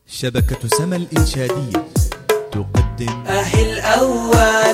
شبكة سما الإنشادية تقدم أهي الأول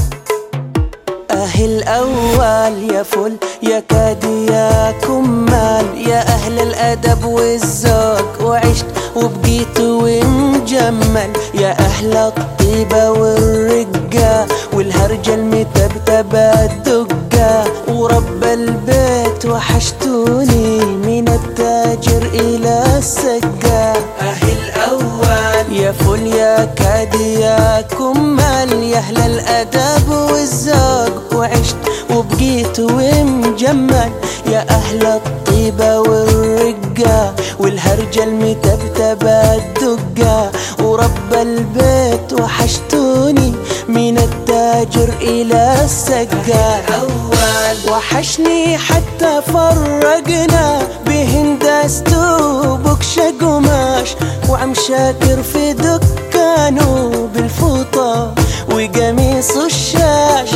أهي الأول يا فل يا كادي يا كمال يا أهل الأدب والذوق وعشت وبقيت ومجمل يا أهل الطيبة والرقة والهرجة المتبتبة الدقة ورب البيت وحشتوني من التاجر إلى السقا أهي الأول يا فل يا كادي يا كمال يا أهل الأدب والذوق وعشت وبقيت ومجمل يا أهل الطيبة والرقة والهرجة المتبتبة الدقة ورب البيت وحشتوني من التاجر إلى السقا أول وحشني حتى فرقنا بهندسته وبكشة قماش وعم شاكر في دكانه بالفوطة وقميص الشاش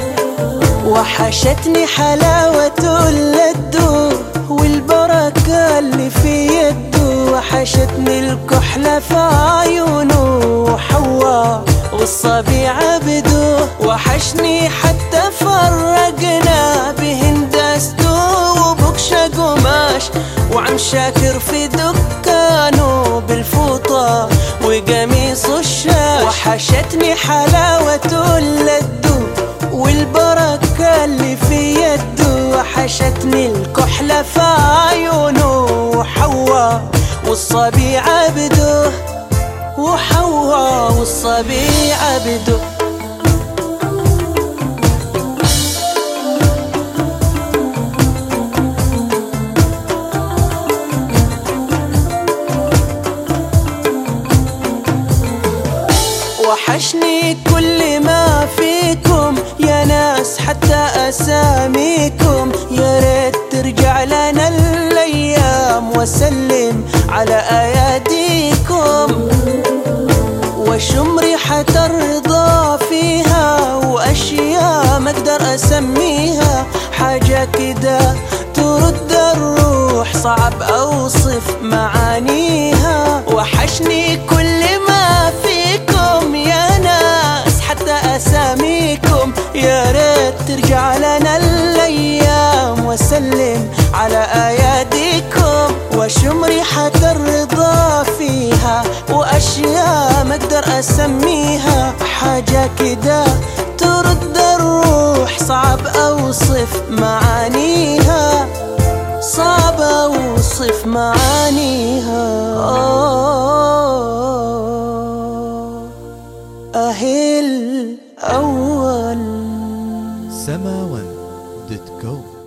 وحشتني حلاوة اللدو والبركة اللي في يده وحشتني الكحلة في عيونه وحوا والصبي عبده وحشني حتى فرقنا بهندسته وبكشة قماش وعم شاكر في دكانه بالفوطة وقميص الشاش وحشتني حلاوة اللدو والبركة اللي في يده وحشتني الكحلة في عيونه وحوا والصبي عبده وحوا والصبي عبده وحشني كل ما فيكم يا ناس حتى أساميكم يا ريت ترجع لنا الأيام وسلم على أياديكم وشم ريحة الرضا فيها وأشياء ما أقدر أسميها حاجة كده ترد الروح صعب أوصف معانيها وحشني كل ما فيكم يا ناس حتى أساميكم يا ريت ترجع لنا الأيام وسلم على أياديكم وشم ريحة الرضا فيها وأشياء ما أقدر أسميها حاجة كده ترد الروح صعب أوصف معانيها صعب أوصف معانيها أهل أول سما ون دوت كوم